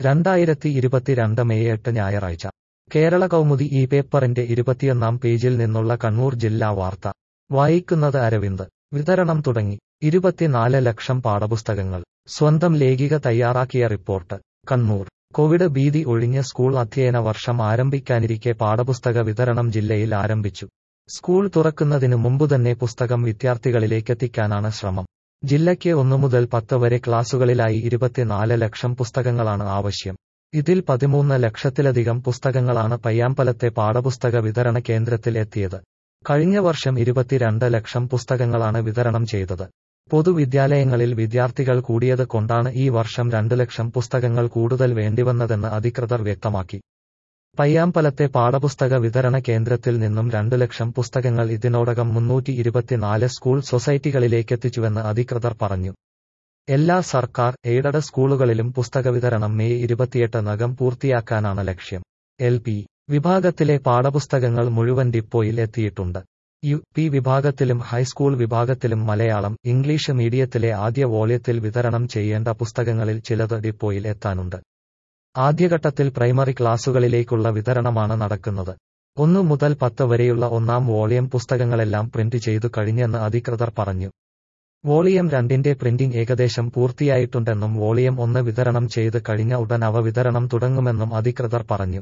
രണ്ടായിരത്തി ഇരുപത്തിരണ്ട് മെയ് എട്ട് ഞായറാഴ്ച കേരള കൗമുദി ഈ പേപ്പറിന്റെ ഇരുപത്തിയൊന്നാം പേജിൽ നിന്നുള്ള കണ്ണൂർ ജില്ലാ വാർത്ത വായിക്കുന്നത് അരവിന്ദ് വിതരണം തുടങ്ങി ഇരുപത്തിനാല് ലക്ഷം പാഠപുസ്തകങ്ങൾ സ്വന്തം ലേഖിക തയ്യാറാക്കിയ റിപ്പോർട്ട് കണ്ണൂർ കോവിഡ് ഭീതി ഒഴിഞ്ഞ സ്കൂൾ അധ്യയന വർഷം ആരംഭിക്കാനിരിക്കെ പാഠപുസ്തക വിതരണം ജില്ലയിൽ ആരംഭിച്ചു സ്കൂൾ തുറക്കുന്നതിനു മുമ്പുതന്നെ പുസ്തകം വിദ്യാർത്ഥികളിലേക്കെത്തിക്കാനാണ് ശ്രമം ജില്ലയ്ക്ക് ഒന്നു മുതൽ പത്ത് വരെ ക്ലാസുകളിലായി ഇരുപത്തിനാല് ലക്ഷം പുസ്തകങ്ങളാണ് ആവശ്യം ഇതിൽ പതിമൂന്ന് ലക്ഷത്തിലധികം പുസ്തകങ്ങളാണ് പയ്യാമ്പലത്തെ പാഠപുസ്തക വിതരണ കേന്ദ്രത്തിൽ എത്തിയത് കഴിഞ്ഞ വർഷം ഇരുപത്തിരണ്ട് ലക്ഷം പുസ്തകങ്ങളാണ് വിതരണം ചെയ്തത് പൊതുവിദ്യാലയങ്ങളിൽ വിദ്യാർത്ഥികൾ കൂടിയത് കൊണ്ടാണ് ഈ വർഷം രണ്ടു ലക്ഷം പുസ്തകങ്ങൾ കൂടുതൽ വേണ്ടിവന്നതെന്ന് അധികൃതർ വ്യക്തമാക്കി പയ്യാമ്പലത്തെ പാഠപുസ്തക വിതരണ കേന്ദ്രത്തിൽ നിന്നും രണ്ടു ലക്ഷം പുസ്തകങ്ങൾ ഇതിനോടകം മുന്നൂറ്റി ഇരുപത്തിനാല് സ്കൂൾ സൊസൈറ്റികളിലേക്കെത്തിച്ചുവെന്ന് അധികൃതർ പറഞ്ഞു എല്ലാ സർക്കാർ എയ്ഡഡ് സ്കൂളുകളിലും പുസ്തക വിതരണം മെയ് ഇരുപത്തിയെട്ടിനകം പൂർത്തിയാക്കാനാണ് ലക്ഷ്യം എൽ പി വിഭാഗത്തിലെ പാഠപുസ്തകങ്ങൾ മുഴുവൻ ഡിപ്പോയിൽ എത്തിയിട്ടുണ്ട് യു പി വിഭാഗത്തിലും ഹൈസ്കൂൾ വിഭാഗത്തിലും മലയാളം ഇംഗ്ലീഷ് മീഡിയത്തിലെ ആദ്യ വോള്യത്തിൽ വിതരണം ചെയ്യേണ്ട പുസ്തകങ്ങളിൽ ചിലത് ഡിപ്പോയിൽ എത്താനുണ്ട് ആദ്യഘട്ടത്തിൽ പ്രൈമറി ക്ലാസുകളിലേക്കുള്ള വിതരണമാണ് നടക്കുന്നത് ഒന്നു മുതൽ പത്ത് വരെയുള്ള ഒന്നാം വോളിയം പുസ്തകങ്ങളെല്ലാം പ്രിന്റ് ചെയ്തു കഴിഞ്ഞെന്ന് അധികൃതർ പറഞ്ഞു വോളിയം രണ്ടിന്റെ പ്രിന്റിംഗ് ഏകദേശം പൂർത്തിയായിട്ടുണ്ടെന്നും വോളിയം ഒന്ന് വിതരണം ചെയ്ത് കഴിഞ്ഞ ഉടൻ അവ വിതരണം തുടങ്ങുമെന്നും അധികൃതർ പറഞ്ഞു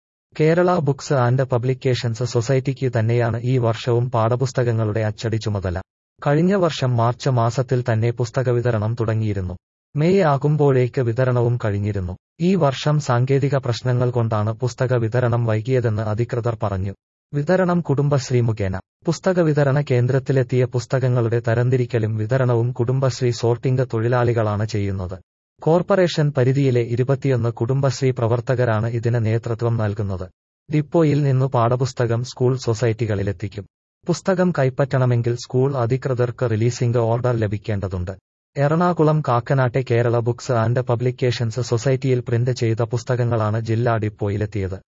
കേരള ബുക്സ് ആൻഡ് പബ്ലിക്കേഷൻസ് സൊസൈറ്റിക്ക് തന്നെയാണ് ഈ വർഷവും പാഠപുസ്തകങ്ങളുടെ അച്ചടി ചുമതല കഴിഞ്ഞ വർഷം മാർച്ച് മാസത്തിൽ തന്നെ പുസ്തക വിതരണം തുടങ്ങിയിരുന്നു മെയ് ആകുമ്പോഴേക്ക് വിതരണവും കഴിഞ്ഞിരുന്നു ഈ വർഷം സാങ്കേതിക പ്രശ്നങ്ങൾ കൊണ്ടാണ് പുസ്തക വിതരണം വൈകിയതെന്ന് അധികൃതർ പറഞ്ഞു വിതരണം കുടുംബശ്രീ മുഖേന പുസ്തക വിതരണ കേന്ദ്രത്തിലെത്തിയ പുസ്തകങ്ങളുടെ തരംതിരിക്കലും വിതരണവും കുടുംബശ്രീ സോർട്ടിംഗ് തൊഴിലാളികളാണ് ചെയ്യുന്നത് കോർപ്പറേഷൻ പരിധിയിലെ ഇരുപത്തിയൊന്ന് കുടുംബശ്രീ പ്രവർത്തകരാണ് ഇതിന് നേതൃത്വം നൽകുന്നത് ഡിപ്പോയിൽ നിന്നു പാഠപുസ്തകം സ്കൂൾ സൊസൈറ്റികളിലെത്തിക്കും പുസ്തകം കൈപ്പറ്റണമെങ്കിൽ സ്കൂൾ അധികൃതർക്ക് റിലീസിംഗ് ഓർഡർ ലഭിക്കേണ്ടതുണ്ട് എറണാകുളം കാക്കനാട്ടെ കേരള ബുക്സ് ആൻഡ് പബ്ലിക്കേഷൻസ് സൊസൈറ്റിയിൽ പ്രിന്റ് ചെയ്ത പുസ്തകങ്ങളാണ് ജില്ലാ ഡിപ്പോയിലെത്തിയത്